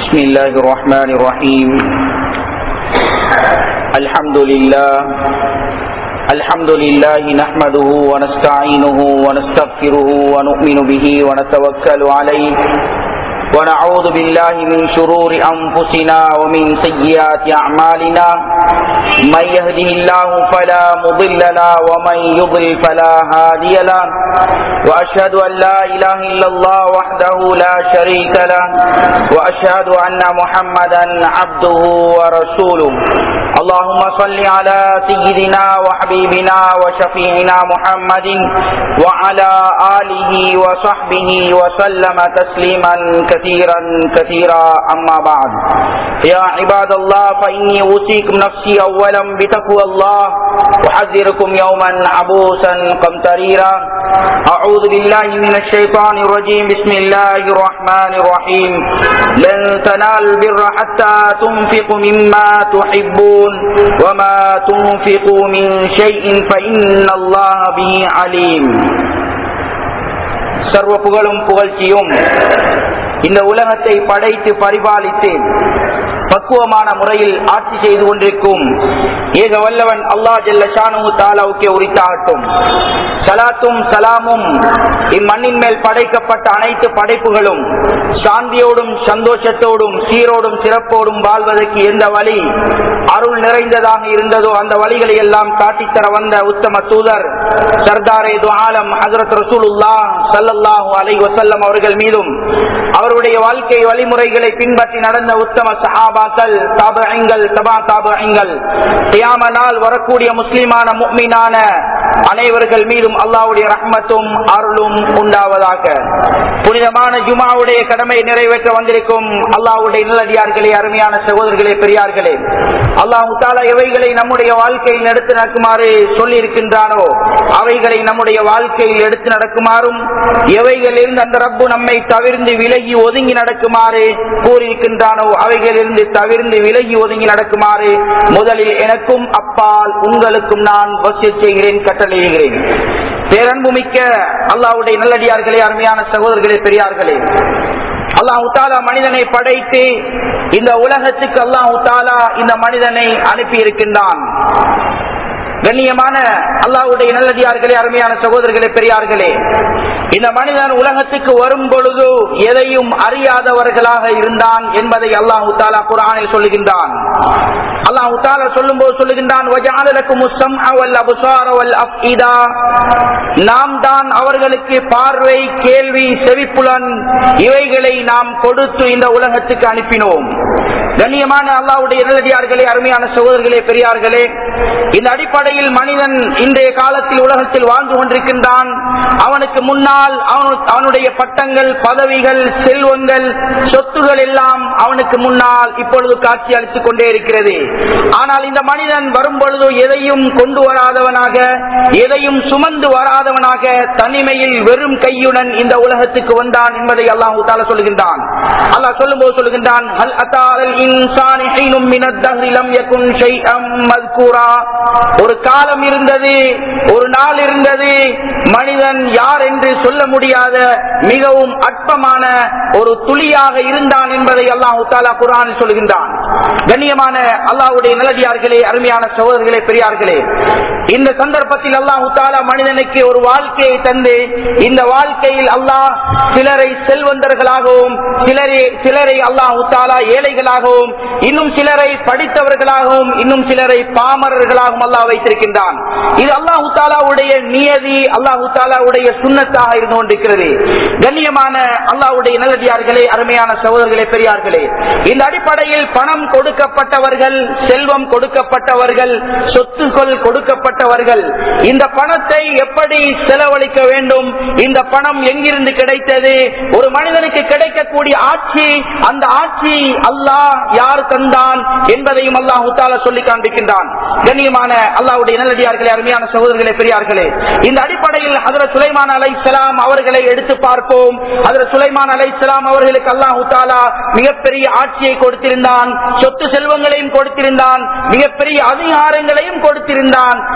بسم الله الرحمن الرحيم الحمد لله الحمد لله نحمده ونستعينه ونستغفره ونؤمن به ونتوكل عليه ونعوذ بالله من شرور أنفسنا ومن سيئات أعمالنا من يهده الله فلا مضل له ومن يضلل فلا هادي له وأشهد أن لا إله إلا الله وحده لا شريك له وأشهد أن محمدا عبده ورسوله اللهم صل على سيدنا وحبيبنا وشفيعنا محمد وعلى آله وصحبه وسلم تسليما كثيرا كثيرا أما بعد يا عباد الله فإني أوصيكم نفسي أولا بتقوى الله أحذركم يوما عبوسا قمطريرا أعوذ بالله من الشيطان الرجيم بسم الله الرحمن الرحيم لن تنالوا البر حتى تنفقوا مما تحبون وما تنفقوا من شيء فإن الله به عليم சர்வ புகழும் புகழ்ச்சியும் இந்த உலகத்தை படைத்து பரிபாலித்து பக்குவமான முறையில் ஆட்சி செய்து கொண்டிருக்கும் ஏக வல்லவன் அல்லா ஜல்ல ஷானு தாலாவுக்கே உரித்தாகட்டும் சலாத்தும் சலாமும் இம்மண்ணின் மேல் படைக்கப்பட்ட அனைத்து படைப்புகளும் சாந்தியோடும் சந்தோஷத்தோடும் சீரோடும் சிறப்போடும் வாழ்வதற்கு எந்த வழி அருள் நிறைந்ததாக இருந்ததோ அந்த வழிகளை எல்லாம் காட்டித்தர வந்த உத்தம தூதர் சர்தாரே ஆலம் ஹசரத் ரசூலுல்லா சல்லல்லாஹு அலை வசல்லம் அவர்கள் மீதும் அவருடைய வாழ்க்கை வழிமுறைகளை பின்பற்றி நடந்த உத்தம சஹாபாக்கள் தாபங்கள் தபா தாபங்கள் தியாம நாள் வரக்கூடிய முஸ்லிமான முக்மீனான அனைவர்கள் மீதும் அல்லாவுடைய ரஹ்மத்தும் அருளும் உண்டாவதாக புனிதமான ஜுமாவுடைய கடமை நிறைவேற்ற வந்திருக்கும் அல்லாவுடைய நல்லடியார்களே அருமையான சகோதரர்களே பெரியார்களே அல்லாஹு தாலா எவைகளை நம்முடைய வாழ்க்கையில் எடுத்து நடக்குமாறு சொல்லி இருக்கின்றானோ அவைகளை நம்முடைய வாழ்க்கையில் எடுத்து நடக்குமாறும் எவைகளிலிருந்து அந்த ரப்பு நம்மை தவிர்ந்து விலகி ஒதுங்கி நடக்குமாறு கூறியிருக்கின்றானோ அவைகளிலிருந்து தவிர்ந்து விலகி ஒதுங்கி நடக்குமாறு முதலில் எனக்கும் அப்பால் உங்களுக்கும் நான் வசிய செய்கிறேன் கட்டளையிகிறேன் பேரன்பு மிக்க அல்லாவுடைய நல்லடியார்களே அருமையான சகோதரர்களே பெரியார்களே அல்லாஹு தாலா மனிதனை படைத்து இந்த உலகத்துக்கு அல்லாஹு தாலா இந்த மனிதனை அனுப்பி இருக்கின்றான் கண்ணியமான அல்லாவுடைய நல்லடியார்களே அருமையான சகோதரர்களே பெரியார்களே இந்த மனிதன் உலகத்துக்கு வரும் பொழுது எதையும் அறியாதவர்களாக இருந்தான் என்பதை அல்லாஹு தாலா குரானில் சொல்லுகின்றான் அல்லாஹு தாலா சொல்லும் போது சொல்லுகின்றான் நாம் தான் அவர்களுக்கு பார்வை கேள்வி செவிப்புலன் இவைகளை நாம் கொடுத்து இந்த உலகத்துக்கு அனுப்பினோம் கண்ணியமான அல்லாவுடைய நல்லடியார்களே அருமையான சகோதரர்களே பெரியார்களே இந்த அடிப்படையில் மனிதன் இன்றைய காலத்தில் உலகத்தில் வாழ்ந்து கொண்டிருக்கின்றான் அவனுக்கு முன்னால் அவனுடைய பட்டங்கள் பதவிகள் செல்வங்கள் சொத்துகள் எல்லாம் அவனுக்கு முன்னால் இப்பொழுது காட்சி அளித்துக் கொண்டே இருக்கிறது ஆனால் இந்த மனிதன் வரும் பொழுது எதையும் கொண்டு வராதவனாக எதையும் சுமந்து வராதவனாக தனிமையில் வெறும் கையுடன் இந்த உலகத்துக்கு வந்தான் என்பதை அல்லாஹு தால சொல்லுகின்றான் அல்லாஹ் சொல்லும் போது சொல்லுகின்றான் ஒரு காலம் இருந்தது ஒரு நாள் இருந்தது மனிதன் யார் என்று சொல்ல முடியாத மிகவும் அற்பமான ஒரு துளியாக இருந்தான் என்பதை அல்லாஹு தாலா குரான் சொல்கின்றான் கண்ணியமான அல்லாஹுடைய நிலடியார்களே அருமையான சகோதரர்களே பெரியார்களே இந்த சந்தர்ப்பத்தில் அல்லாஹு தாலா மனிதனுக்கு ஒரு வாழ்க்கையை தந்து இந்த வாழ்க்கையில் அல்லாஹ் சிலரை செல்வந்தர்களாகவும் சிலரை சிலரை அல்லாஹு தாலா ஏழைகளாகவும் இன்னும் சிலரை படித்தவர்களாகவும் இன்னும் சிலரை பாமரர்களாகவும் அல்லாஹ் வைத்திருக்கின்றான் இது அல்லாஹு தாலாவுடைய நியதி அல்லாஹு தாலாவுடைய சுண்ணத்தாக இருந்து கொண்டிருக்கிறது கண்ணியமான அல்லாவுடைய நல்லடியார்களே அருமையான சகோதரர்களே பெரியார்களே இந்த அடிப்படையில் பணம் கொடுக்கப்பட்டவர்கள் செல்வம் கொடுக்கப்பட்டவர்கள் சொத்துக்கள் கொடுக்கப்பட்டவர்கள் இந்த பணத்தை எப்படி செலவழிக்க வேண்டும் இந்த பணம் எங்கிருந்து கிடைத்தது ஒரு மனிதனுக்கு கிடைக்கக்கூடிய ஆட்சி அந்த ஆட்சி அல்லாஹ் யார் தந்தான் என்பதையும் அல்லாஹ் உத்தால சொல்லி காண்பிக்கின்றான் கண்ணியமான அல்லாவுடைய நல்லடியார்களே அருமையான சகோதரர்களே பெரியார்களே இந்த அடிப்படையில் ஹதரத் சுலைமான் அலை சலாம் அவர்களை எடுத்து பார்ப்போம் ஹதரத் சுலைமான் அலை சலாம் அவர்களுக்கு அல்லாஹு தாலா மிகப்பெரிய ஆட்சியை கொடுத்திருந்தான் சொத்து செல்வங்களையும் கொடுத்திருந்தான் மிகப்பெரிய அதிகாரங்களையும் கொடுத்திருந்தான்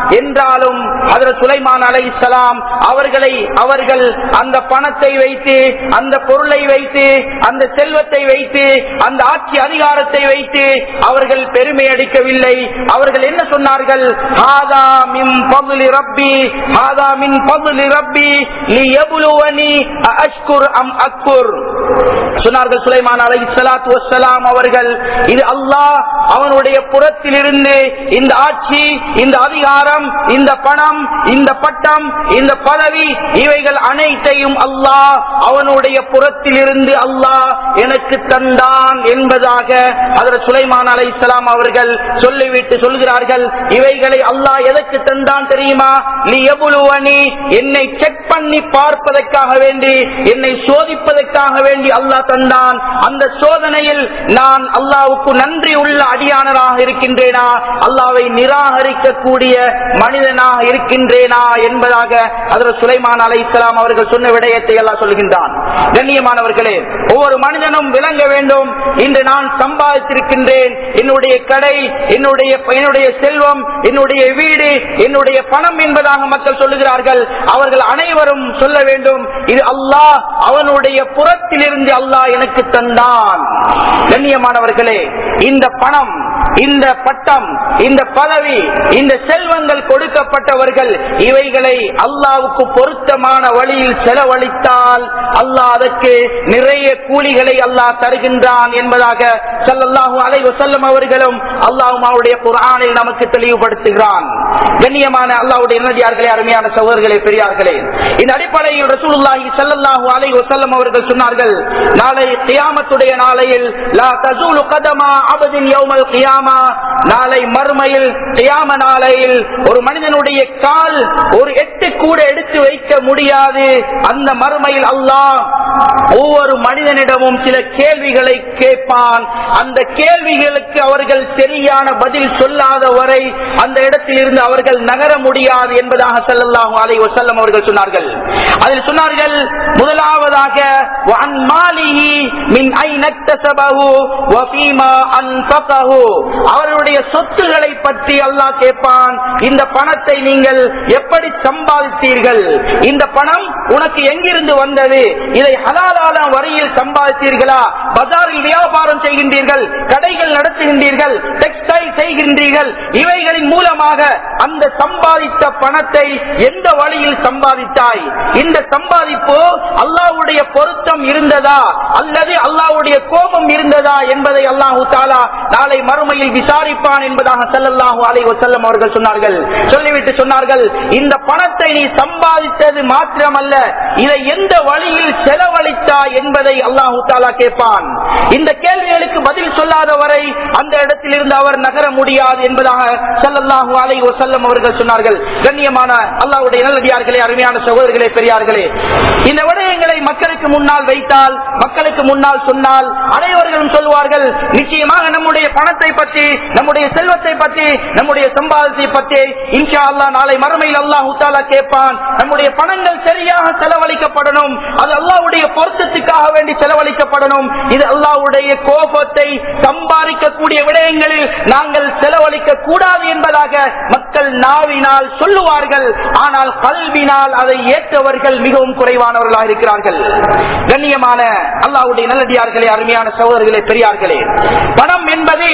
என்றாலும் ஹதரத் சுலைமான் அலைஹிஸ்ஸலாம் அவர்களை அவர்கள் அந்த பணத்தை வைத்து அந்த பொருளை வைத்து அந்த செல்வத்தை வைத்து அந்த ஆட்சி அதிகாரத்தை வைத்து அவர்கள் பெருமை அடிக்கவில்லை அவர்கள் என்ன சொன்னார்கள் ஹாதா மின் பதுலி ரப்பி ஹாதா மின் பதுலி ரப்பி லியபுலுவனி அஷ்குர் அம் அக்புர் சொன்னார்கள் சுலைமான் அலை சலாத்து வசலாம் அவர்கள் இது அல்லாஹ் அவனுடைய புறத்திலிருந்து இந்த ஆட்சி இந்த அதிகாரம் இந்த பணம் இந்த பட்டம் இந்த பதவி இவைகள் அனைத்தையும் அல்லாஹ் அவனுடைய புறத்திலிருந்து அல்லாஹ் எனக்கு தந்தான் என்பதாக அதற்கு சுலைமான் அலை அவர்கள் சொல்லிவிட்டு சொல்கிறார்கள் இவைகளை அல்லாஹ் எதற்கு தந்தான் தெரியுமா நீ எவ்வளவு என்னை செக் பண்ணி பார்ப்பதற்காக வேண்டி என்னை சோதிப்பதற்காக வேண்டி அல்லாஹ் தந்தான் அந்த சோதனையில் நான் அல்லாவுக்கு நன்றி உள்ள அடியானராக இருக்கின்றேனா அல்லாவை நிராகரிக்கக்கூடிய மனிதனாக இருக்கின்றேனா என்பதாக அதில் சுலைமான் அலை இஸ்லாம் அவர்கள் சொன்ன விடயத்தை எல்லாம் சொல்கின்றான் கண்ணியமானவர்களே ஒவ்வொரு மனிதனும் விளங்க வேண்டும் இன்று நான் சம்பாதித்திருக்கின்றேன் என்னுடைய கடை என்னுடைய என்னுடைய செல்வம் என்னுடைய வீடு என்னுடைய பணம் என்பதாக மக்கள் சொல்லுகிறார்கள் அவர்கள் அனைவரும் சொல்ல வேண்டும் இது அல்லாஹ் அவனுடைய புறத்திலிருந்து அல்லாஹ் எனக்கு தந்தான் கண்ணியமானவர்களே இந்த பணம் இந்த பட்டம் இந்த பதவி இந்த செல்வங்கள் கொடுக்கப்பட்டவர்கள் இவைகளை அல்லாவுக்கு பொருத்தமான வழியில் செலவழித்தால் அல்லாஹ் அதற்கு நிறைய கூலிகளை அல்லாஹ் தருகின்றான் என்பதாக சல்லல்லாஹு அலைவு செல்லும் அவர்களும் அல்லாஹும் அவருடைய குரானில் நமக்கு தெளிவுபடுத்துகிறான் கண்ணியமான அல்லாவுடைய நதியார்களே அருமையான சகோதரர்களே பெரியார்களே இந்த அடிப்படையில் ரசூலுல்லாஹி ஸல்லல்லாஹு அலைஹி வஸல்லம் அவர்கள் சொன்னார்கள் நாளை கியாமத்துடைய நாளையில் லா தஸூலு கதமா அபதின் யௌமல் கியாமா நாளை மறுமையில் கியாம நாளையில் ஒரு மனிதனுடைய கால் ஒரு எட்டு கூட எடுத்து வைக்க முடியாது அந்த மறுமையில் அல்லாஹ் ஒவ்வொரு மனிதனிடமும் சில கேள்விகளை கேட்பான் அந்த கேள்விகளுக்கு அவர்கள் சரியான பதில் சொல்லாத வரை அந்த இடத்தில் இருந்து அவர்கள் நகர முடியாது என்பதாக செல்லல்லாஹு அலை வசல்லம் அவர்கள் சொன்னார்கள் அதில் சொன்னார்கள் முதலாவதாக وَعَنْ مَالِهِ مِنْ أَيْنَ اكْتَسَبَهُ وَفِيمَا أَنْفَقَهُ அவருடைய சொத்துக்களை பற்றி அல்லாஹ் கேட்பான் இந்த பணத்தை நீங்கள் எப்படி சம்பாதித்தீர்கள் இந்த பணம் உனக்கு எங்கிருந்து வந்தது இதை ஹலாலான வரியில் சம்பாதித்தீர்களா பஜாரில் வியாபாரம் செய்கின்றீர்கள் கடைகள் நடத்துகின்றீர்கள் டெக்ஸ்டைல் செய்கின்றீர்கள் இவைகளின் மூலமாக அந்த சம்பாதித்த பணத்தை எந்த வழியில் சம்பாதித்தாய் இந்த சம்பாதிப்பு அல்லாவுடைய பொருத்தம் இருந்ததா அல்லது அல்லாவுடைய கோபம் இருந்ததா என்பதை அல்லாஹு தாலா நாளை மறுமையில் விசாரிப்பான் என்பதாக செல்லல்லாஹு அலை வசல்லம் அவர்கள் சொன்னார்கள் சொல்லிவிட்டு சொன்னார்கள் இந்த பணத்தை நீ சம்பாதித்தது மாத்திரமல்ல இதை எந்த வழியில் செலவழித்தா என்பதை அல்லாஹு தாலா கேட்பான் இந்த கேள்விகளுக்கு பதில் சொல்லாத வரை அந்த இடத்தில் இருந்து அவர் நகர முடியாது என்பதாக செல்லல்லாஹு அலை வசல்லம் அவர்கள் சொன்னார்கள் கண்ணியமான அல்லாவுடைய நல்லடியார்களே அருமையான சகோதரர்களே பெரியார்களே இந்த விடயங்களை மக்களுக்கு முன்னால் வைத்தால் மக்களுக்கு முன்னால் சொன்னால் அனைவர்களும் சொல்வார்கள் நிச்சயமாக நம்முடைய பணத்தை பற்றி நம்முடைய செல்வத்தை பற்றி நம்முடைய சம்பாதத்தை பற்றி இன்ஷா அல்லா நாளை மறுமையில் அல்லாஹ் உத்தாலா கேட்பான் நம்முடைய பணங்கள் சரியாக செலவழிக்கப்படணும் அது அல்லாவுடைய பொருத்தத்துக்காக வேண்டி செலவழிக்கப்படணும் இது அல்லாவுடைய கோபத்தை சம்பாதிக்கக்கூடிய விடயங்களில் நாங்கள் செலவழிக்க கூடாது என்பதாக மக்கள் நாவினால் சொல்லுவார்கள் ஆனால் கல்வினால் அதை ஏற்றவர்கள் மிகவும் குறைவானவர்களாக இருக்கிறார்கள் கண்ணியமான அல்லாவுடைய நல்லடியார்களே அருமையான சகோதரர்களே பெரியார்களே பணம் என்பது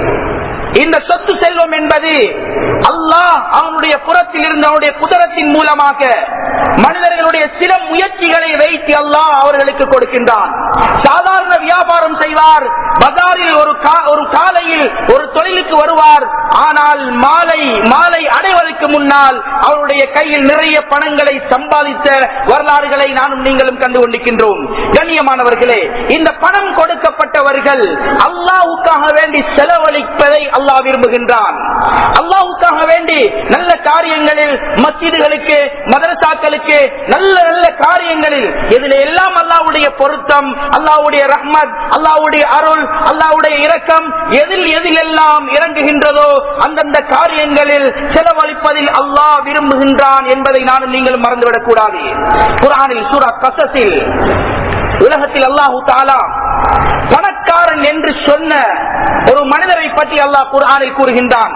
இந்த சொத்து செல்வம் என்பது அல்லாஹ் அவனுடைய புறத்தில் இருந்த அவனுடைய குதிரத்தின் மூலமாக மனிதர்களுடைய சில முயற்சிகளை வைத்து அல்லாஹ் அவர்களுக்கு கொடுக்கின்றான் சாதாரண வியாபாரம் செய்வார் பஜாரில் ஒரு ஒரு காலையில் ஒரு தொழிலுக்கு வருவார் ஆனால் மாலை மாலை அடைவதற்கு முன்னால் அவருடைய கையில் நிறைய பணங்களை சம்பாதித்த வரலாறுகளை நானும் நீங்களும் கண்டு கொண்டிருக்கின்றோம் கண்ணியமானவர்களே இந்த பணம் கொடுக்கப்பட்டவர்கள் அல்லாவுக்காக வேண்டி செலவழிப்பதை அல்லாஹ் விரும்புகின்றான் அல்லாவுக்காக வேண்டி நல்ல காரியங்களில் மஸ்ஜிதுகளுக்கு மதரசாக்களுக்கு நல்ல நல்ல காரியங்களில் இதில் எல்லாம் அல்லாவுடைய பொருத்தம் அல்லாவுடைய ரஹ்மத் அல்லாவுடைய அருள் அல்லாவுடைய இரக்கம் எதில் எதில் எல்லாம் இறங்குகின்றதோ அந்தந்த காரியங்களில் செலவழிப்பதில் அல்லாஹ் விரும்புகின்றான் என்பதை நானும் நீங்கள் மறந்துவிடக் கூடாது குரானில் சூரா கசத்தில் உலகத்தில் அல்லாஹு தாலா பணக்காரன் என்று சொன்ன ஒரு மனிதரை பற்றி அல்லாஹ் குர்ஆனில் கூறுகின்றான்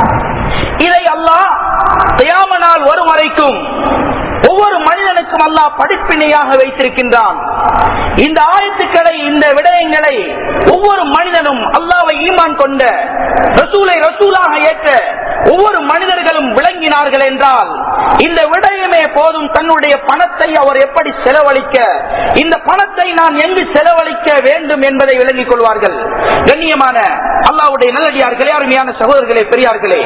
இதை அல்லாஹ் தியாம நாள் வரும் வரைக்கும் ஒவ்வொரு மனிதனுக்கும் அல்லாஹ் படிப்பினையாக வைத்திருக்கின்றான் இந்த ஆயத்துக்களை இந்த விடயங்களை ஒவ்வொரு மனிதனும் அல்லாவை ஈமான் கொண்ட ரசூலை ரசூலாக ஏற்ற ஒவ்வொரு மனிதர்களும் விளங்கினார்கள் என்றால் இந்த விடயமே போதும் தன்னுடைய பணத்தை அவர் எப்படி செலவழிக்க இந்த பணத்தை நான் எங்கு செலவழிக்க வேண்டும் என்பதை விளங்கிக் கொள்வார்கள் கண்ணியமான அல்லாவுடைய நல்லடியார்களே அருமையான சகோதரர்களே பெரியார்களே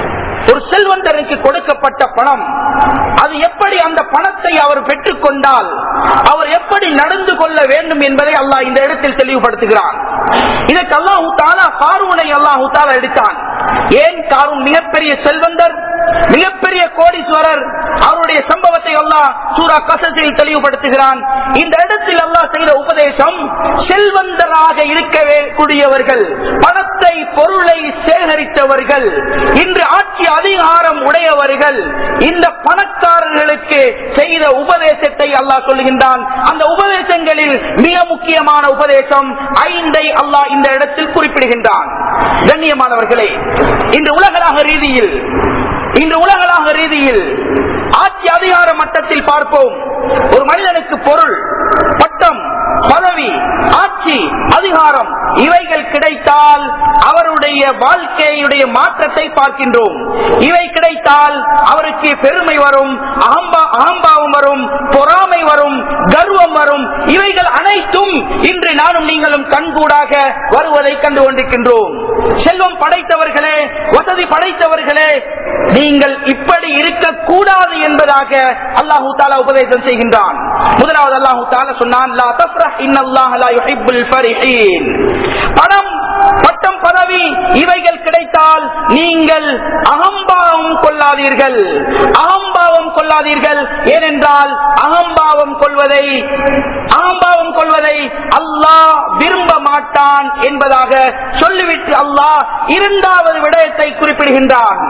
ஒரு செல்வந்தருக்கு கொடுக்கப்பட்ட பணம் அது எப்படி அந்த பணத்தை அவர் பெற்றுக் கொண்டால் அவர் எப்படி நடந்து கொள்ள வேண்டும் என்பதை அல்லாஹ் இந்த இடத்தில் தெளிவுபடுத்துகிறான் இதற்கு அல்லாஹு தாலா காரூனை அல்லாஹு தாலா எடுத்தான் ஏன் காரூன் மிகப்பெரிய செல்வந்தர் மிகப்பெரிய கோடீஸ்வரர் அவருடைய சம்பவத்தை அல்லாஹ் சூரா கசத்தில் தெளிவுபடுத்துகிறான் இந்த இடத்தில் அல்லாஹ் செய்த உபதேசம் செல்வந்தராக இருக்கவே கூடியவர்கள் பணத்தை பொருளை சேகரித்தவர்கள் இன்று ஆட்சி அதிகாரம் உடையவர்கள் இந்த பணக்காரர்களுக்கு செய்த உபதேசத்தை அல்லாஹ் சொல்லுகின்றான் அந்த உபதேசங்களில் மிக முக்கியமான உபதேசம் ஐந்தை அல்லாஹ் இந்த இடத்தில் குறிப்பிடுகின்றான் கண்ணியமானவர்களே இன்று உலகளாக ரீதியில் இன்று உலகளாக ரீதியில் ஆட்சி அதிகார மட்டத்தில் பார்ப்போம் ஒரு மனிதனுக்கு பொருள் பட்டம் பதவி ஆட்சி அதிகாரம் இவைகள் கிடைத்தால் அவருடைய வாழ்க்கையுடைய மாற்றத்தை பார்க்கின்றோம் இவை கிடைத்தால் அவருக்கு பெருமை வரும் அகம்பா அகம்பாவம் வரும் பொறாமை வரும் கர்வம் வரும் இவைகள் அனைத்தும் இன்று நானும் நீங்களும் கண்கூடாக வருவதை கண்டு கொண்டிருக்கின்றோம் செல்வம் படைத்தவர்களே வசதி படைத்தவர்களே நீங்கள் இப்படி இருக்கக்கூடாது என்பதாக அல்லாஹூ தாலா உபதேசம் செய்கின்றான் முதலாவது அல்லாஹூ தாலா சொன்னான் "லா தஃப்ரஹ், இன்னல்லாஹ லா யுஹிப்புல் ஃபரிஹீன்." பணம் பட்டம் பதவி இவைகள் கிடைத்தால் நீங்கள் அகம்பாவம் கொள்ளாதீர்கள் அகம்பாவம் கொள்ளாதீர்கள் ஏனென்றால் அகம்பாவம் கொள்வதை அகம்பாவம் கொள்வதை அல்லாஹ் விரும்ப மாட்டான் என்பதாக சொல்லிவிட்டு அல்லாஹ் இரண்டாவது விடயத்தை குறிப்பிடுகின்றான்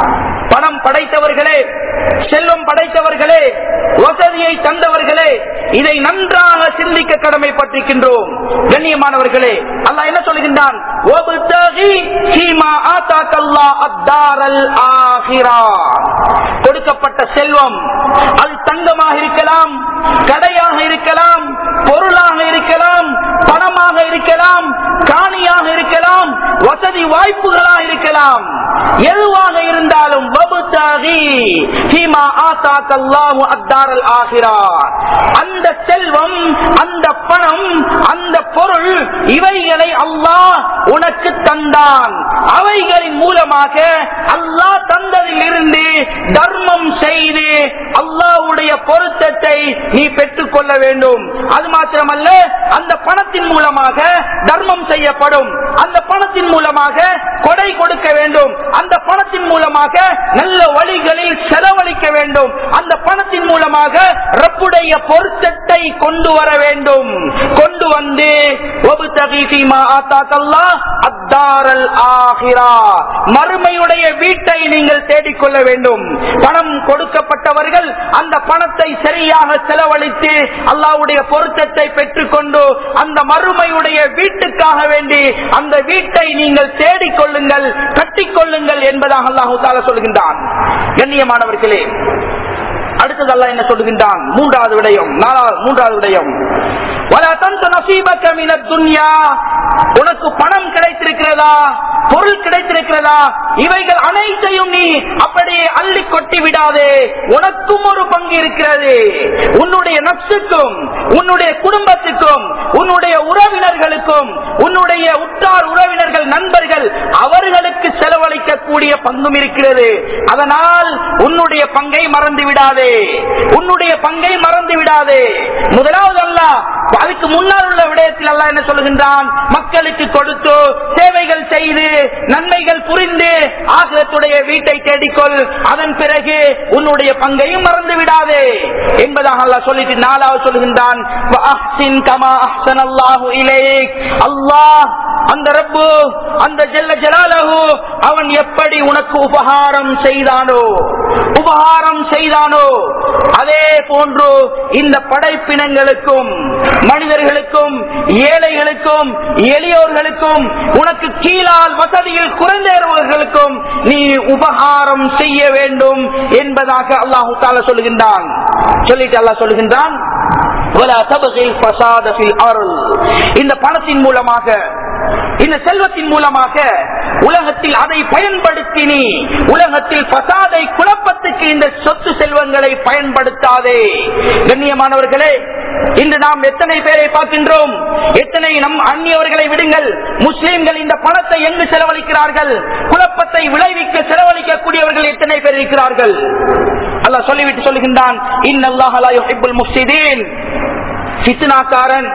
பணம் படைத்தவர்களே செல்வம் படைத்தவர்களே வசதியை தந்தவர்களே இதை நன்றாக சிந்திக்க கடமைப்பட்டிருக்கின்றோம் கண்ணியமானவர்களே அல்லாஹ் என்ன சொல்கின்றான் "வப்தகி ஃபீமா ஆதாக்கல்லாஹ் அத்தாரல் ஆகிரா." கொடுக்கப்பட்ட செல்வம் அது தங்கமாக இருக்கலாம் கடையாக இருக்கலாம் பொருளாக இருக்கலாம் பணமாக இருக்கலாம் காணியாக இருக்கலாம் வசதி வாய்ப்புகளாக இருக்கலாம் எதுவாக இருந்தாலும் வபுத்தகி ஃபீமா ஆதாக்கல்லாஹு அத்தாரல் ஆகிரா. அந்த செல்வம் அந்த பணம் அந்த பொருள் இவைகளை அல்லாஹ் உனக்கு தந்தான் அவைகளின் மூலமாக அல்லாஹ் தந்ததில் இருந்து தர்மம் செய்து அல்லாஹ்வுடைய பொருத்தத்தை நீ பெற்றுக் கொள்ள வேண்டும் அது மாத்திரமல்ல அந்த பணத்தின் மூலமாக தர்மம் செய்யப்படும் அந்த பணத்தின் மூலமாக கொடை கொடுக்க வேண்டும் அந்த பணத்தின் மூலமாக நல்ல வழிகளில் செலவழிக்க வேண்டும் அந்த பணத்தின் மூலமாக ரப்புடைய பொருத்தத்தை கொண்டு வர வேண்டும் கொண்டு வந்து "வப்தகி ஃபீமா ஆத்தாக்கல்லாஹ் அத்தாரல் ஆகிரா." மறுமையுடைய வீட்டை நீங்கள் தேடிக்கொள்ள வேண்டும் பணம் கொடுக்கப்பட்டவர்கள் அந்த பணத்தை சரியாக செலவழித்து அல்லாவுடைய பொருத்தத்தை பெற்றுக்கொண்டு அந்த மறுமையுடைய வீட்டுக்காக வேண்டி அந்த வீட்டை நீங்கள் தேடிக்கொள்ளுங்கள் கட்டிக்கொள்ளுங்கள் என்பதாக அல்லாஹு தாலா சொல்கின்றான் கண்ணியமானவர்களே அடுத்தது அல்லாஹ் என்ன சொல்லுகின்றான் மூன்றாவது விடயம் நாலாவது மூன்றாவது விடயம் "வலா தன்ச நசீபக மினத் துன்யா." உனக்கு பணம் கிடைத்திருக்கிறதா பொருள் கிடைத்திருக்கிறதா இவைகள் அனைத்தையும் நீ அப்படியே அள்ளி கொட்டி விடாதே உனக்கும் ஒரு பங்கு இருக்கிறது உன்னுடைய நப்சுக்கும் உன்னுடைய குடும்பத்துக்கும் உன்னுடைய உறவினர்களுக்கும் உன்னுடைய உற்றார் உறவினர்கள் நண்பர்கள் அவர்களுக்கு செலவழிக்கக்கூடிய பங்கும் இருக்கிறது அதனால் உன்னுடைய பங்கை மறந்து விடாதே உன்னுடைய பங்கை மறந்து விடாதே முதலாவது அல்ல அதுக்கு முன்னால் உள்ள விடயத்தில் அல்ல என்ன சொல்லுகின்றான் மக்களுக்கு கொடுத்து சேவைகள் செய்து நன்மைகள் புரிந்து ஆகிரத்துடைய வீட்டை தேடிக்கொள் அதன் பிறகு உன்னுடைய பங்கையும் மறந்து விடாதே என்பதாக அல்லாஹ் சொல்லிட்டு நாலாவது சொல்கின்றான் "வஅஹ்சின் கமா அஹ்ஸனல்லாஹு இலைக்." அல்லாஹ் அந்த ரப்பு அந்த ஜெல்ல ஜலாலஹு அவன் எப்படி உனக்கு உபகாரம் செய்தானோ உபகாரம் செய்தானோ அதே போன்று இந்த படைப்பினங்களுக்கும் மனிதர்களுக்கும் ஏழைகளுக்கும் எளியோர்களுக்கும் உனக்கு கீழால் வசதியில் குறைந்தவர்களுக்கும் நீ உபகாரம் செய்ய வேண்டும் என்பதாக அல்லாஹு தாலா சொல்லுகின்றான் சொல்லிட்டு அல்லாஹ் சொல்லுகின்றான் "வலா தப்கில் ஃபஸாத ஃபில் அர்ள்." இந்த பணத்தின் மூலமாக இந்த செல்வத்தின் மூலமாக உலகத்தில் அதை பயன்படுத்தி நீ உலகத்தில் பசாதை குழப்பத்துக்கு இந்த சொத்து செல்வங்களை பயன்படுத்தாதே கண்ணியமானவர்களே இன்று நாம் எத்தனை பேரை பார்க்கின்றோம் எத்தனை நம் அந்நியவர்களை விடுங்கள் முஸ்லிம்கள் இந்த பணத்தை எங்கு செலவழிக்கிறார்கள் குழப்பத்தை விளைவிக்க செலவழிக்கக்கூடியவர்கள் எத்தனை பேர் இருக்கிறார்கள் அல்லாஹ் சொல்லிவிட்டு சொல்லுகின்றான் இன்னல்லாஹ் லா யுஹிப்புல் முஃப்ஸிதீன் ஃபித்னாக்காரன்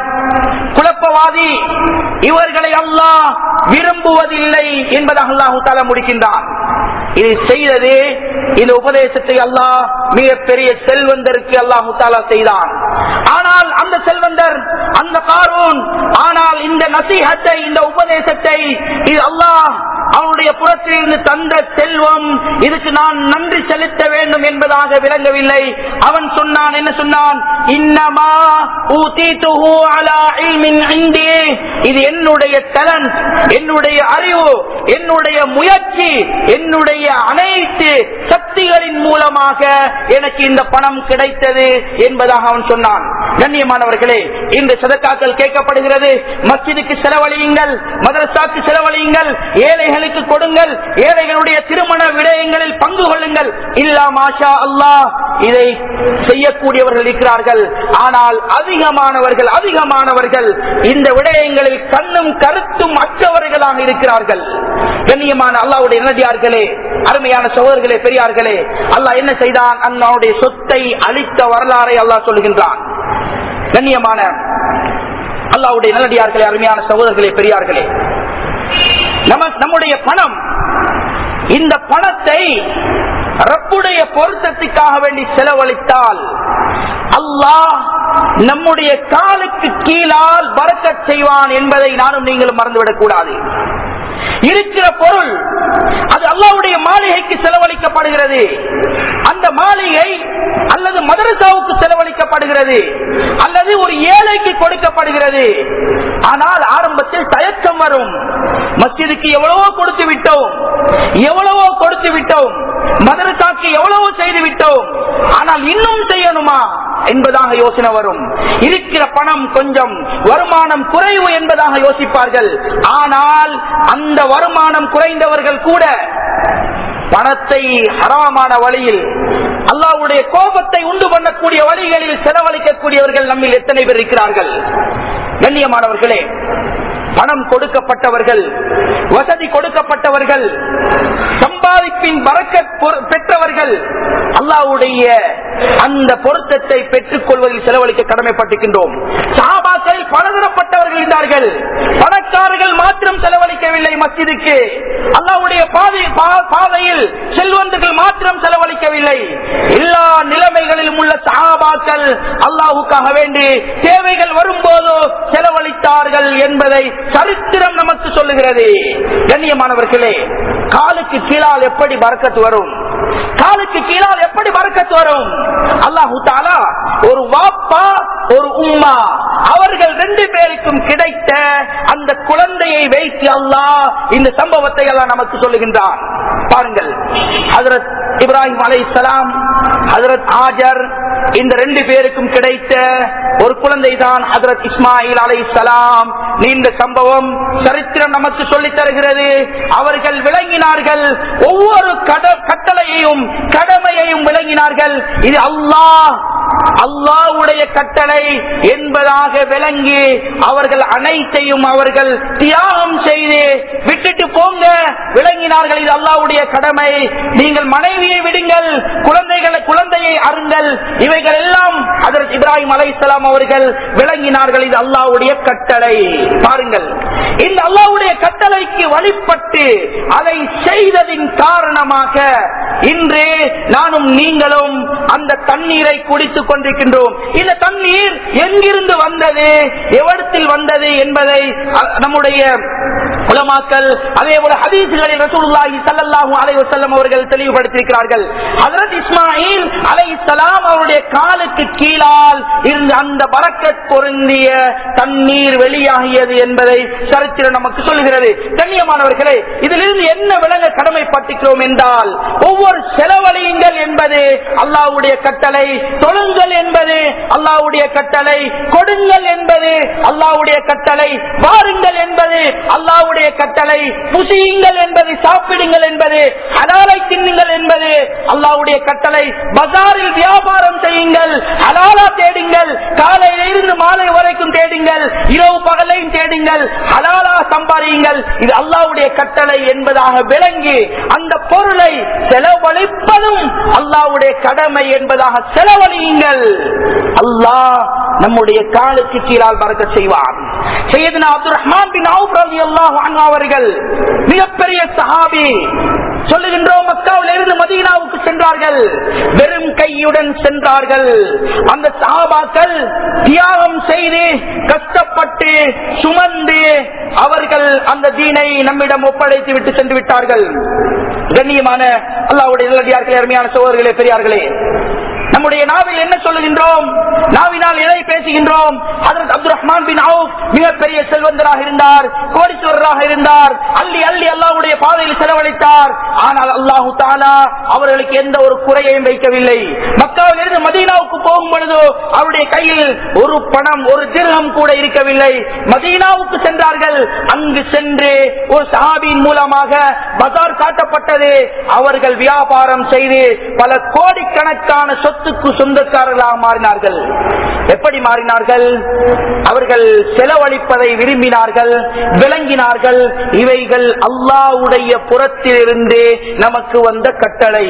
குழப்பவாதி இவர்களை அல்லாஹ் விரும்புவதில்லை என்பதாக அல்லாஹு தாலா முடிக்கின்றான் இது செய்தது இந்த உபதேசத்தை அல்லாஹ் மிகப்பெரிய செல்வந்தருக்கு அல்லாஹு தாலா செய்தான் ஆனால் அந்த செல்வந்தர் அந்த காரூன் ஆனால் இந்த நசீகத்தை இந்த உபதேசத்தை இது அல்லாஹ் அவனுடைய புறத்தில் இருந்து தந்த செல்வம் இதுக்கு நான் நன்றி செலுத்த வேண்டும் என்பதாக விளங்கவில்லை அவன் சொன்னான் என்ன சொன்னான் இன்னமா ஊதீத்துஹு அலா இல்மின் இந்தி இது என்னுடைய டேலண்ட் என்னுடைய அறிவு என்னுடைய முயற்சி என்னுடைய அனைத்து சக்திகளின் மூலமாக எனக்கு இந்த பணம் கிடைத்தது என்பதாக அவன் சொன்னான் கண்ணியமானவர்களே இந்த சதக்காக்கள் கேட்கப்படுகிறது மஸ்ஜிதுக்கு செலவழியுங்கள் மதரசாக்கு செலவழியுங்கள் ஏழைகளுக்கு கொடுங்கள் ஏழைகளுடைய திருமண விடயங்களில் பங்கு கொள்ளுங்கள் இல்லா மாஷா அல்லாஹ் இதை செய்யக்கூடியவர்கள் இருக்கிறார்கள் ஆனால் அதிகமானவர்கள் அதிகமானவர்கள் இந்த விடயங்களில் கண்ணும் கருத்தும் அற்றவர்களாக இருக்கிறார்கள் கண்ணியமான அல்லாவுடைய நதியார்களே அருமையான சகோதரர்களே பெரியார்களே அல்லாஹ் என்ன செய்தான் அல்லாவுடைய சொத்தை அளித்த வரலாறை அல்லாஹ் சொல்லுகின்றான் கண்ணியமான அல்லாவுடைய நல்லடியார்களே அருமையான சகோதரர்களே பெரியார்களே நம்ம நம்முடைய பணம் இந்த பணத்தை ரப்புடைய பொருத்தத்துக்காக வேண்டி செலவழித்தால் அல்லாஹ் நம்முடைய காலுக்கு கீழால் பறக்கச் செய்வான் என்பதை நானும் நீங்களும் மறந்துவிடக் கூடாது இருக்கிற பொருள் அது அல்லாவுடைய மாளிகைக்கு செலவழிக்கப்படுகிறது அந்த மாளிகை அல்லது மதரசாவுக்கு செலவழிக்கப்படுகிறது அல்லது ஒரு ஏழைக்கு கொடுக்கப்படுகிறது ஆனால் ஆரம்பத்தில் தயக்கம் வரும் மஸ்ஜிதுக்கு எவ்வளவோ கொடுத்து விட்டோம் எவ்வளவோ கொடுத்து விட்டோம் மதரசாக்கு எவ்வளவோ செய்து விட்டோம் ஆனால் இன்னும் செய்யணுமா என்பதாக யோசனை வரும் இருக்கிற பணம் கொஞ்சம் வருமானம் குறைவு என்பதாக யோசிப்பார்கள் ஆனால் அந்த வருமானம் குறைந்தவர்கள் கூட பணத்தை ஹராமான வழியில் அல்லாவுடைய கோபத்தை உண்டு பண்ணக்கூடிய வழிகளில் செலவழிக்கக்கூடியவர்கள் நம்மில் எத்தனை பேர் இருக்கிறார்கள் கண்ணியமானவர்களே பணம் கொடுக்கப்பட்டவர்கள் வசதி கொடுக்கப்பட்டவர்கள் சம்பாதிப்பின் வரக்க பெற்றவர்கள் அல்லாவுடைய அந்த பொருத்தத்தை பெற்றுக் கொள்வதில் செலவழிக்க கடமைப்பட்டிருக்கின்றோம் சாபாக்கள் பலதரப்பட்டவர்கள் இருந்தார்கள் பணக்காரர்கள் மாத்திரம் செலவழிக்கவில்லை மஸ்ஜிதுக்கு அல்லாவுடைய பாதை பா- பாதையில் செல்வந்தர்கள் மாத்திரம் செலவழிக்கவில்லை எல்லா நிலைமைகளிலும் உள்ள சஹாபாக்கள் அல்லாஹுக்காக வேண்டி தேவைகள் வரும்போதோ செலவழித்தார்கள் என்பதை சரித்திரம் நமக்கு சொல்லுகிறது கண்ணியமானவர்களே காலுக்கு கீழால் எப்படி பறக்கத்து வரும் காலுக்கு கீழால் எப்படி பறக்கத்து வரும் அல்லாஹு தாலா ஒரு வாப்பா ஒரு உம்மா அவர்கள் ரெண்டு பேருக்கும் கிடைத்த அந்த குழந்தையை வைத்து அல்லாஹ் இந்த சம்பவத்தை எல்லாம் நமக்கு சொல்லுகின்றான் பாருங்கள் ஹதரத் இப்ராஹிம் அலை சலாம் ஹதரத் ஆஜர் இந்த ரெண்டு பேருக்கும் கிடைத்த ஒரு குழந்தை தான் ஹதரத் இஸ்மாயில் அலை சலாம் நீண்ட சம்பவம் சரித்திரம் நமக்கு சொல்லித் தருகிறது அவர்கள் விளங்கினார்கள் ஒவ்வொரு கட- கட்டளையையும் கடமையையும் விளங்கினார்கள் இது அல்லாஹ் அல்லாவுடைய கட்டளை என்பதாக விளங்கி அவர்கள் அனைத்தையும் அவர்கள் தியாகம் செய்து விட்டுட்டு போங்க விளங்கினார்கள் இது அல்லாவுடைய கடமை நீங்கள் மனைவியை விடுங்கள் குழந்தைகளை குழந்தையை அருங்கள் இவைகள் எல்லாம் அதற்கு இப்ராஹிம் அலை அவர்கள் விளங்கினார்கள் இது அல்லாவுடைய கட்டளை பாருங்கள் இந்த அல்லாவுடைய கட்டளைக்கு வழிபட்டு அதை செய்ததின் காரணமாக இன்று நானும் நீங்களும் அந்த தண்ணீரை குடித்துக் கொண்டிருக்கின்றோம் இந்த தண்ணீர் எங்கிருந்து வந்தது எவ்விடத்தில் வந்தது என்பதை அ- நம்முடைய உலமாக்கள் அதே போல ஹதீசுகளில் ரசூலுல்லாஹி ஸல்லல்லாஹு அலைஹி வஸல்லம் அவர்கள் தெளிவுபடுத்தியிருக்கிறார்கள் ஹஜரத் இஸ்மாயில் அலைஹிஸ்ஸலாம் அவருடைய காலுக்கு கீழால் இருந்த அந்த பரக்கத் பொருந்திய தண்ணீர் வெளியாகியது என்பதை சரித்திரம் நமக்கு சொல்லுகிறது கண்ணியமானவர்களே இதிலிருந்து என்ன விளங்க கடமைப்பட்டிருக்கிறோம் என்றால் ஒவ்வொரு செலவழியுங்கள் என்பது அல்லாஹ்வுடைய கட்டளை தொழுங்கள் என்பது அல்லாஹ்வுடைய கட்டளை கொடுங்கள் என்பது அல்லாஹ்வுடைய கட்டளை வாருங்கள் என்பது அல்லாஹ்வுடைய கட்டளை புசியுங்கள் என்பது சாப்பிடுங்கள் என்பது ஹலாலை தின்னுங்கள் என்பது அல்லாஹ்வுடைய கட்டளை பஜாரில் வியாபாரம் செய்யுங்கள் ஹலாலா தேடுங்கள் காலையில இருந்து மாலை வரைக்கும் தேடுங்கள் இரவு பகலையும் தேடுங்கள் ஹலாலா சம்பாதியுங்கள் இது அல்லாஹ்வுடைய கட்டளை என்பதாக விளங்கி அந்த பொருளை செலவழிப்பதும் அல்லாஹ்வுடைய கடமை என்பதாக செலவழியுங்கள் அல்லாஹ் நம்முடைய காலுக்கு கீழால் பறக்க செய்வார் சையதுனா அப்துல் ரஹ்மான் பின் அவுப் ரலியல்லாஹு அன்ஹு அவர்கள் மிகப்பெரிய சஹாபி சொல்லுகின்றோம் மக்காவில் இருந்து மதீனாவுக்கு சென்றார்கள் வெறும் கையுடன் சென்றார்கள் அந்த சஹாபாக்கள் தியாகம் செய்து கஷ்டப்பட்டு சுமந்து அவர்கள் அந்த தீனை நம்மிடம் ஒப்படைத்து விட்டு சென்று விட்டார்கள் கண்ணியமான அல்லாவுடைய நல்லடியார்களே அருமையான சோதர்களே பெரியார்களே நம்முடைய நாவில் என்ன சொல்லுகின்றோம் நாவினால் எதை பேசுகின்றோம் அதற்கு அப்துல் ரஹ்மான் பின் அவுப் மிகப்பெரிய செல்வந்தராக இருந்தார் கோடீஸ்வரராக இருந்தார் அள்ளி அள்ளி அல்லாஹ்வுடைய பாதையில் செலவழித்தார் ஆனால் அல்லாஹு தாலா அவர்களுக்கு எந்த ஒரு குறையையும் வைக்கவில்லை மக்காவில் இருந்து மதீனாவுக்கு போகும் பொழுது அவருடைய கையில் ஒரு பணம் ஒரு திருகம் கூட இருக்கவில்லை மதீனாவுக்கு சென்றார்கள் அங்கு சென்று ஒரு சஹாபியின் மூலமாக பஜார் காட்டப்பட்டது அவர்கள் வியாபாரம் செய்து பல கோடிக்கணக்கான சொத்துக்கு சொந்தக்காரர்களாக மாறினார்கள் எப்படி மாறினார்கள் அவர்கள் செலவழிப்பதை விரும்பினார்கள் விளங்கினார்கள் இவைகள் அல்லாவுடைய புறத்திலிருந்து நமக்கு வந்த கட்டளை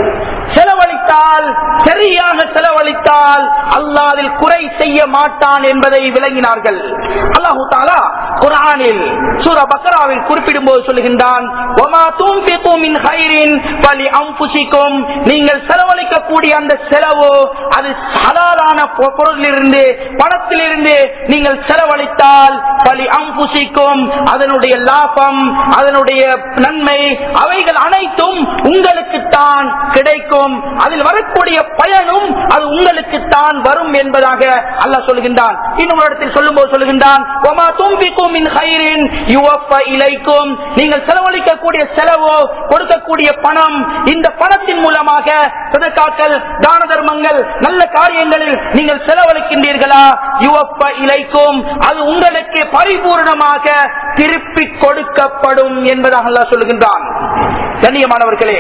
செலவழித்தால் சரியாக செலவழித்தால் அல்லாதில் குறை செய்ய மாட்டான் என்பதை விளங்கினார்கள் அல்லாஹு தாலா குரானில் சூர பக்ராவில் குறிப்பிடும் போது சொல்லுகின்றான் "வமா துன்ஃபிகு மின் ஹைரின் ஃபலி அன்ஃபுசிக்கும்." நீங்கள் செலவழிக்கக்கூடிய அந்த செலவு அது ஹலாலான பொ- பொருளிலிருந்து பணத்திலிருந்து நீங்கள் செலவழித்தால் பலி அம்புசிக்கும் அதனுடைய லாபம் அதனுடைய நன்மை அவைகள் அனைத்தும் உங்களுக்குத்தான் கிடைக்கும் அதில் வரக்கூடிய பயனும் அது உங்களுக்குத்தான் வரும் என்பதாக அல்லாஹ் சொல்கின்றான் இன்னும் ஒரு இடத்தில் சொல்லும் போது சொல்லுகின்றான் "வமா துன்ஃபிகு மின் ஹைரின் யுவஃப இலைக்கும்." நீங்கள் செலவழிக்கக்கூடிய செலவோ கொடுக்கக்கூடிய பணம் இந்த பணத்தின் மூலமாக சதக்காக்கள் தான தர்மங்கள் நல்ல காரியங்களில் நீங்கள் செலவழிக்கின்றீர்களா யுவப்ப இலைக்கும் அது உங்களுக்கு பரிபூர்ணமாக திருப்பி கொடுக்கப்படும் என்பதாக அல்லாஹ் சொல்லுகின்றான் கண்ணியமானவர்களே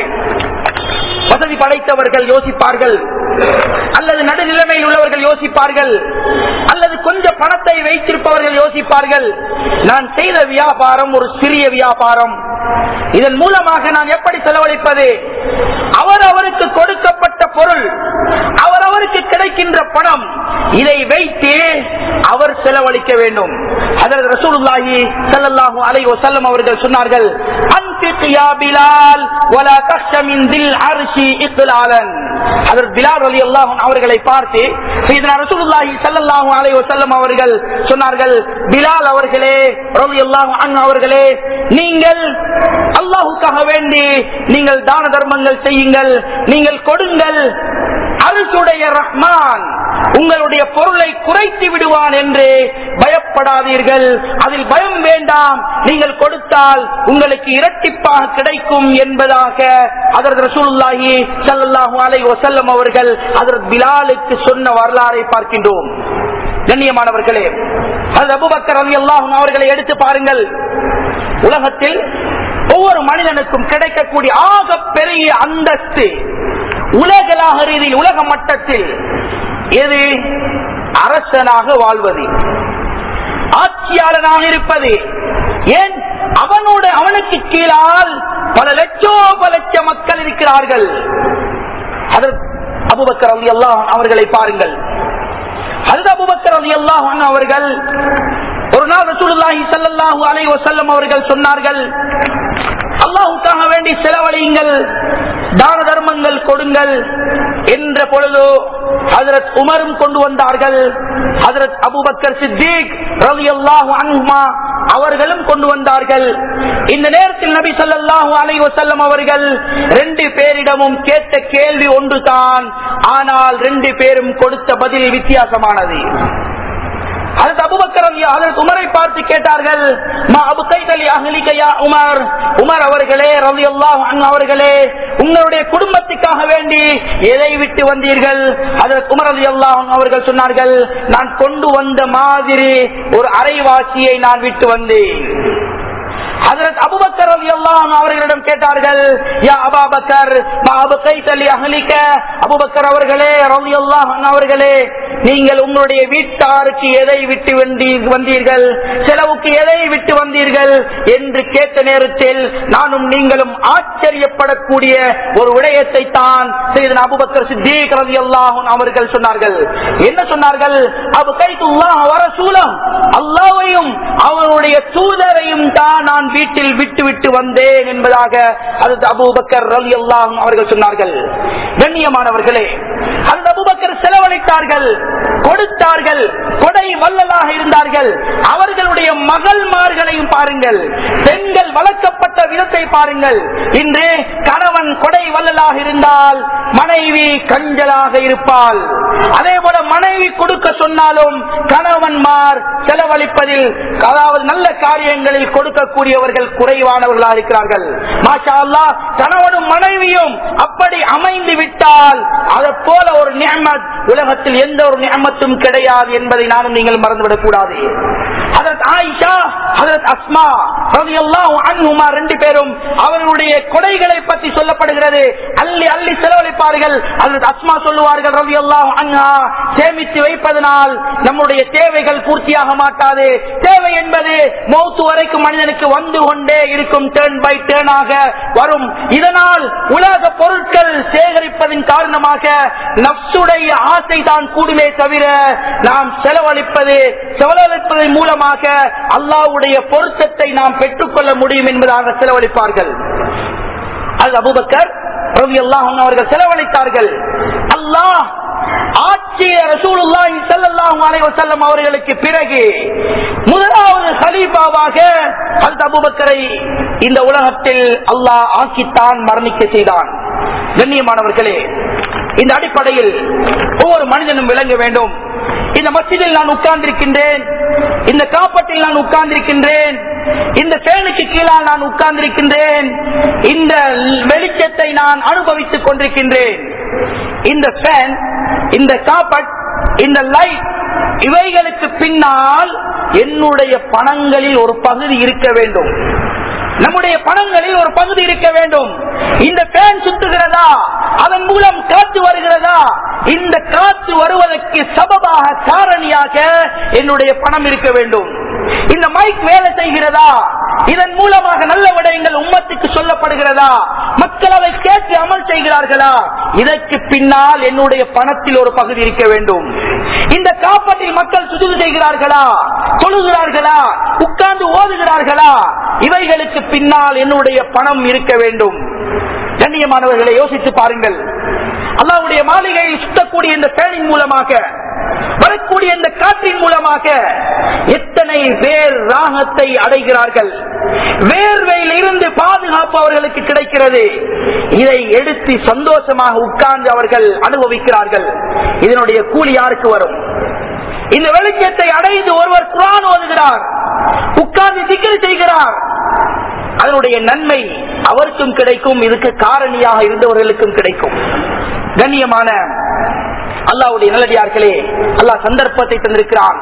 வசதி படைத்தவர்கள் யோசிப்பார்கள் அல்லது நடுநிலைமையில் உள்ளவர்கள் யோசிப்பார்கள் அல்லது கொஞ்சம் பணத்தை வைத்திருப்பவர்கள் யோசிப்பார்கள் நான் செய்த வியாபாரம் ஒரு சிறிய வியாபாரம் இதன் மூலமாக நான் எப்படி செலவழிப்பது அவர் அவருக்கு கொடுக்கப்பட்ட பொருள் அவர் அவருக்கு கிடைக்கின்ற பணம் இதை வைத்து அவர் செலவழிக்க வேண்டும் அதற்கு ரசூலுல்லாஹி ஸல்லல்லாஹு அலைஹி வஸல்லம் அவர்கள் சொன்னார்கள் அன்ஃபிக் யா பிலால் வலா தக்ஷ மின் தில் அர்ஷி இக்லாலன் அதற்கு பிலால் ரலியல்லாஹு அன்ஹு அவர்களை பார்த்து சையதுனா ரசூலுல்லாஹி ஸல்லல்லாஹு அலைஹி வஸல்லம் அவர்கள் சொன்னார்கள் பிலால் அவர்களே ரலியல்லாஹு அன்ஹு அவர்களே நீங்கள் அல்லாஹ்வுக்காக வேண்டி நீங்கள் தான தர்மங்கள் செய்யுங்கள் நீங்கள் கொடுங்கள் அரசுடைய ரஹ்மான் உங்களுடைய பொருளை குறைத்து விடுவான் என்று பயப்படாதீர்கள் அதில் பயம் வேண்டாம் நீங்கள் கொடுத்தால் உங்களுக்கு இரட்டிப்பாக கிடைக்கும் என்பதாக அதற்கு ரசூலுல்லாஹி ஸல்லல்லாஹு அலைஹி வஸல்லம் அவர்கள் அதற்கு பிலாலுக்கு சொன்ன வரலாறை பார்க்கின்றோம் கண்ணியமானவர்களே அது அபுபக்கர் ரலியல்லாஹு அன்ஹு அவர்களை எடுத்து பாருங்கள் உலகத்தில் ஒவ்வொரு மனிதனுக்கும் கிடைக்கக்கூடிய ஆக பெரிய அந்தஸ்து உலகளாக ரீதியில் உலக மட்டத்தில் எது அரசனாக வாழ்வது ஆட்சியாளனாக இருப்பது ஏன் அவனோட அவனுக்கு கீழால் பல லட்சோப லட்ச மக்கள் இருக்கிறார்கள் அதற்கு அபுபக்கர் அலி அல்லாஹ் அவர்களை பாருங்கள் அது அபுபக்கர் அலி அல்லாஹ் அவர்கள் ஒரு நாள் ரசூலுல்லாஹி ஸல்லல்லாஹு அலைஹி வஸல்லம் அவர்கள் சொன்னார்கள் அல்லாஹ்வுக்காக வேண்டி செலவழியுங்கள் தான தர்மங்கள் கொடுங்கள் என்ற பொழுது ஹஜரத் உமரும் கொண்டு வந்தார்கள் ஹஜரத் அபூபக்கர் சித்திக் ரலியல்லாஹு அன்ஹுமா அவர்களும் கொண்டு வந்தார்கள் இந்த நேரத்தில் நபி ஸல்லல்லாஹு அலைஹி வஸல்லம் அவர்கள் ரெண்டு பேரிடமும் கேட்ட கேள்வி ஒன்றுதான் ஆனால் ரெண்டு பேரும் கொடுத்த பதில் வித்தியாசமானது அதற்கு அபுபக்கர் அலி அதற்கு உமரை பார்த்து கேட்டார்கள் மா அபு கைதலி அகலிகையா உமர் உமர் அவர்களே ரவி அல்லாஹ் அவர்களே உங்களுடைய குடும்பத்துக்காக வேண்டி எதை விட்டு வந்தீர்கள் அதற்கு உமர் அலி அல்லாஹ் அவர்கள் சொன்னார்கள் நான் கொண்டு வந்த மாதிரி ஒரு அரைவாசியை நான் விட்டு வந்தேன் ஹஜரத் அபுபக்கர் ரலியல்லாஹு அன்ஹு அவர்களிடம் கேட்டார்கள் யா அபாபக்கர் மா அபகைத லி அஹ்லிக அபூபக்கர் அவர்களே ரலியல்லாஹு அன்ஹு அவர்களே நீங்கள் உங்களுடைய வீட்டாருக்கு எதை விட்டு வந்தீ- வந்தீர்கள் செலவுக்கு எதை விட்டு வந்தீர்கள் என்று கேட்ட நேரத்தில் நானும் நீங்களும் ஆச்சரியப்படக்கூடிய ஒரு விடயத்தை தான் செய்தன அபுபக்கர் சித்தீக் ரலியல்லாஹு அன்ஹு அவர்கள் சொன்னார்கள் என்ன சொன்னார்கள் அபு கைத்துல்லாஹ் வரசூலம் அல்லாஹ்வையும் அவருடைய தூதரையும் தான் நான் வீட்டில் விட்டு விட்டு வந்தேன் என்பதாக அது அபூபக்கர் ரலி அவர்கள் சொன்னார்கள் கண்ணியமானவர்களே அந்த அபூபக்கர் செலவழித்தார்கள் கொடுத்தார்கள் கொடை வல்லலாக இருந்தார்கள் அவர்களுடைய மகள்மார்களையும் பாருங்கள் பெண்கள் வளர்க்கப்பட்ட விதத்தை பாருங்கள் இன்று கணவன் கொடை வல்லலாக இருந்தால் மனைவி கஞ்சலாக இருப்பாள் அதே போல மனைவி கொடுக்க சொன்னாலும் கணவன்மார் செலவழிப்பதில் அதாவது நல்ல காரியங்களில் கொடுக்கக்கூடியவர்கள் குறைவானவர்களாக இருக்கிறார்கள் மாஷா அல்லாஹ் கணவனும் மனைவியும் அப்படி அமைந்து விட்டால் அதை போல ஒரு நியமத் உலகத்தில் எந்த ஒரு நியமத்தும் கிடையாது என்பதை நானும் நீங்கள் மறந்துவிடக் கூடாது அதற்கு ஆயிஷா அதற்கு அஸ்மா ரலியல்லாஹு அன்ஹுமா ரெண்டு பேரும் அவர்களுடைய கொடைகளை பற்றி சொல்லப்படுகிறது அள்ளி அள்ளி செலவழிப்பார்கள் அதற்கு அஸ்மா சொல்லுவார்கள் ரலியல்லாஹு அன்ஹா சேமித்து வைப்பதனால் நம்முடைய தேவைகள் பூர்த்தியாக மாட்டாது தேவை என்பது மௌத்து வரைக்கும் மனிதனுக்கு வந்து கொண்டே இருக்கும் டேர்ன் பை டேர்னாக வரும் இதனால் உலக பொருட்கள் சேகரிப்பதன் காரணமாக நப்சுடைய ஆசை தான் கூடுமே தவிர நாம் செலவழிப்பது செலவழிப்பதன் மூலமாக அல்லாவுடைய பொருத்தத்தை நாம் பெற்றுக்கொள்ள முடியும் என்பதாக செலவழிப்பார்கள் அது அபுபக்கர் ரவி அல்லாஹ் அவர்கள் செலவழித்தார்கள் அல்லாஹ் ஆட்சிய ரசூலுல்லாஹி ஸல்லல்லாஹு அலைஹி வஸல்லம் அவர்களுக்கு பிறகு முதலாவது ஹலீஃபாவாக ஹஜ்ரத் அபூபக்கரை இந்த உலகத்தில் அல்லாஹ் ஆக்கித்தான் மரணிக்க செய்தான் கண்ணியமானவர்களே இந்த அடிப்படையில் ஒவ்வொரு மனிதனும் விளங்க வேண்டும் இந்த மஸ்ஜிதில் நான் உட்கார்ந்திருக்கின்றேன் இந்த காப்பட்டில் நான் உட்கார்ந்திருக்கின்றேன் இந்த ஃபேனுக்கு கீழால் நான் உட்கார்ந்திருக்கின்றேன் இந்த வெளிச்சத்தை நான் அனுபவித்துக் கொண்டிருக்கின்றேன் இந்த ஃபேன் இந்த காப்பட் இந்த லைட் இவைகளுக்கு பின்னால் என்னுடைய பணங்களில் ஒரு பகுதி இருக்க வேண்டும் நம்முடைய பணங்களில் ஒரு பகுதி இருக்க வேண்டும் இந்த ஃபேன் சுத்துகிறதா அதன் மூலம் காற்று வருகிறதா இந்த காற்று வருவதற்கு சபபாக காரணியாக என்னுடைய பணம் இருக்க வேண்டும் இந்த மைக் வேலை செய்கிறதா இதன் மூலமாக நல்ல விடயங்கள் உம்மத்துக்கு சொல்லப்படுகிறதா மக்கள் அதை கேட்டு அமல் செய்கிறார்களா இதற்கு பின்னால் என்னுடைய பணத்தில் ஒரு பகுதி இருக்க வேண்டும் இந்த காப்பட்டில் மக்கள் சுதுது செய்கிறார்களா தொழுகிறார்களா உட்கார்ந்து ஓதுகிறார்களா இவைகளுக்கு பின்னால் என்னுடைய பணம் இருக்க வேண்டும் கண்ணியமானவர்களை யோசித்து பாருங்கள் அல்லாவுடைய மாளிகையில் சுத்தக்கூடிய இந்த பேனின் மூலமாக வரக்கூடிய இந்த காற்றின் மூலமாக எத்தனை பேர் ராகத்தை அடைகிறார்கள் வேர்வையில் இருந்து பாதுகாப்பு அவர்களுக்கு கிடைக்கிறது இதை எடுத்து சந்தோஷமாக உட்கார்ந்து அவர்கள் அனுபவிக்கிறார்கள் இதனுடைய கூலி யாருக்கு வரும் இந்த வெளிச்சத்தை அடைந்து ஒருவர் குரான் ஓதுகிறார் உட்கார்ந்து சிக்கல் செய்கிறார் அதனுடைய நன்மை அவருக்கும் கிடைக்கும் இதுக்கு காரணியாக இருந்தவர்களுக்கும் கிடைக்கும் கண்ணியமான அல்லாவுடைய நல்லடியார்களே அல்லாஹ் சந்தர்ப்பத்தை தந்திருக்கிறான்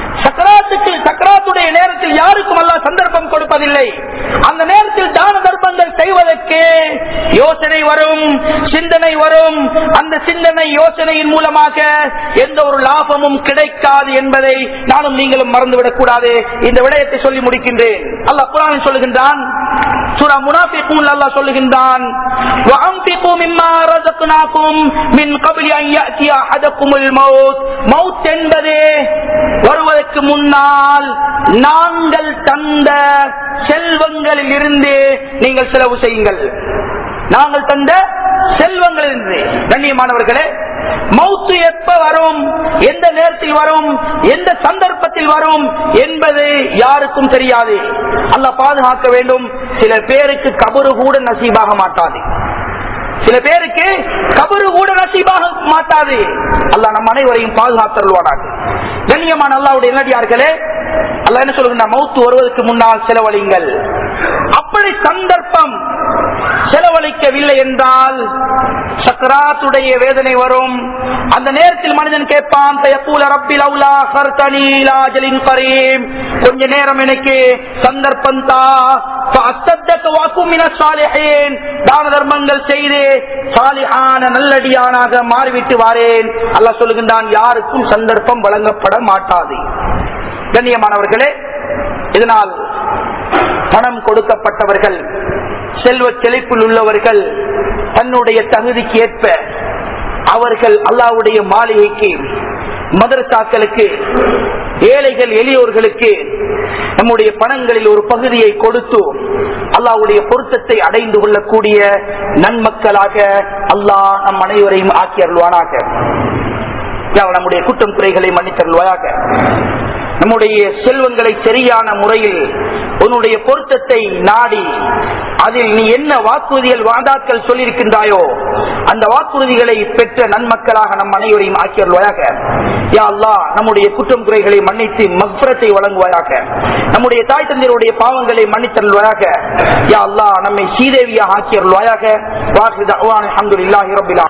சக்கராத்துக்கு சக்கராத்துடைய நேரத்தில் யாருக்கும் அல்லா சந்தர்ப்பம் கொடுப்பதில்லை அந்த நேரத்தில் தான தர்மங்கள் செல்வங்கள் செய்வதற்கு யோசனை வரும் சிந்தனை வரும் அந்த சிந்தனை யோசனையின் மூலமாக எந்த ஒரு லாபமும் கிடைக்காது என்பதை நானும் நீங்களும் மறந்துவிடக் கூடாது இந்த விடயத்தை சொல்லி முடிக்கின்றேன் அல்லாஹ் குரானில் சொல்லுகின்றான் சூரா முனாஃபிகூன் அல்லாஹ் சொல்லுகின்றான் وَأَنْفِقُوا مِمَّا رَزَقْنَاكُمْ مِنْ قَبْلِ أَنْ يَأْتِيَ أَحَدَكُمُ الْمَوْتُ மவுத் என்பது வருவதற்கு முன்னால் நாங்கள் தந்த செல்வங்களில் இருந்து நீங்கள் செலவு செய்யுங்கள் நாங்கள் தந்த செல்வங்களில் இருந்து கண்ணியமானவர்களே மௌத்து எப்ப வரும் எந்த நேரத்தில் வரும் எந்த சந்தர்ப்பத்தில் வரும் என்பது யாருக்கும் தெரியாது அல்லாஹ் பாதுகாக்க வேண்டும் சில பேருக்கு கபரு கூட நசீபாக மாட்டாது சில பேருக்கு கபரு கூட நசீபாக மாட்டாது அல்லாஹ் நம் அனைவரையும் பாதுகாத்தருள்வானாக கண்ணியமான அல்லாவுடைய நல்லடியார்களே அல்ல என்ன சொல்லுங்க மௌத்து வருவதற்கு முன்னால் செலவழிங்கள் அப்படி சந்தர்ப்பம் செலவழிக்கவில்லை என்றால் சக்கராத்துடைய வேதனை வரும் அந்த நேரத்தில் மனிதன் கேட்பான் தயப்பூல ரப்பில் அவுலா கர்த்தனி லாஜலின் கரீம் கொஞ்ச நேரம் எனக்கு சந்தர்ப்பம் தா தான தர்மங்கள் செய்து சாலிஹான நல்லடியானாக மாறிவிட்டு வாரேன் அல்லாஹ் சொல்லுகின்றான் யாருக்கும் சந்தர்ப்பம் வழங்கப்பட மாட்டாது கண்ணியமானவர்களே இதனால் பணம் கொடுக்கப்பட்டவர்கள் செல்வ செழிப்பில் உள்ளவர்கள் தன்னுடைய தகுதிக்கு ஏற்ப அவர்கள் அல்லாவுடைய மாளிகைக்கு மதரசாக்களுக்கு ஏழைகள் எளியோர்களுக்கு நம்முடைய பணங்களில் ஒரு பகுதியை கொடுத்து அல்லாவுடைய பொருத்தத்தை அடைந்து கொள்ளக்கூடிய நன்மக்களாக அல்லாஹ் நம் அனைவரையும் ஆக்கி அருள்வானாக நம்முடைய குற்றம் குறைகளை மன்னித்தருள்வாயாக நம்முடைய செல்வங்களை சரியான முறையில் உன்னுடைய பொருத்தத்தை நாடி அதில் நீ என்ன வாக்குறுதிகள் வாதாக்கள் சொல்லியிருக்கின்றாயோ அந்த வாக்குறுதிகளை பெற்ற நன்மக்களாக நம் அனைவரையும் ஆக்கியருள்வாயாக யா அல்லா நம்முடைய குற்றம் குறைகளை மன்னித்து மக்பரத்தை வழங்குவாயாக நம்முடைய தாய் தந்தையருடைய பாவங்களை மன்னித்தருள்வாயாக யா அல்லா நம்மை சீதேவியாக ஆக்கியருள்வாயாக வாக்கு அஹமதுல்லாஹி ரபிலா